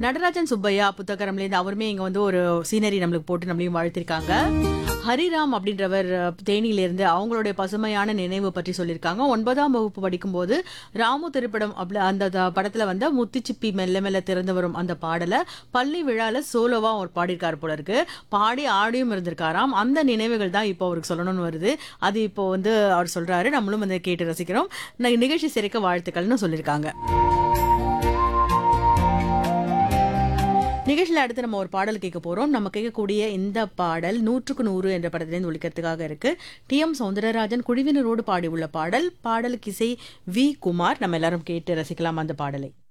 நடராஜன் சுப்பையா புத்தகரம்லேருந்து அவருமே இங்க வந்து ஒரு சீனரி நம்மளுக்கு போட்டு நம்மளையும் வாழ்த்திருக்காங்க ஹரிராம் அப்படின்றவர் அஹ், தேனியிலிருந்து அவங்களுடைய பசுமையான நினைவு பற்றி சொல்லியிருக்காங்க ஒன்பதாம் வகுப்பு படிக்கும்போது ராமு திரைப்படம் அப்படி அந்த த- படத்துல வந்து முத்துச்சிப்பி மெல்ல மெல்ல திறந்து வரும் அந்த பாடலை பள்ளி விழால சோலோவா அவர் பாடியிருக்காரு போல இருக்கு பாடி ஆடியும் இருந்திருக்காராம் அந்த நினைவுகள் தான் இப்போ அவருக்கு சொல்லணும்னு வருது அது இப்போ வந்து அவர் சொல்றாரு நம்மளும் வந்து கேட்டு ரசிக்கிறோம் ந- நிகழ்ச்சி சிறக்க வாழ்த்துக்கள்னு சொல்லியிருக்காங்க நிகழ்ச்சியில் அடுத்து நம்ம ஒரு பாடல் கேட்க போறோம் நம்ம கேட்கக்கூடிய இந்த பாடல் நூற்றுக்கு நூறு என்ற படத்திலிருந்து ஒழிக்கிறதுக்காக இருக்கு டி எம் சௌந்தரராஜன் குழுவினரோடு பாடி உள்ள பாடல் பாடலுக்கு இசை வி குமார் நம்ம எல்லாரும் கேட்டு ரசிக்கலாம் அந்த பாடலை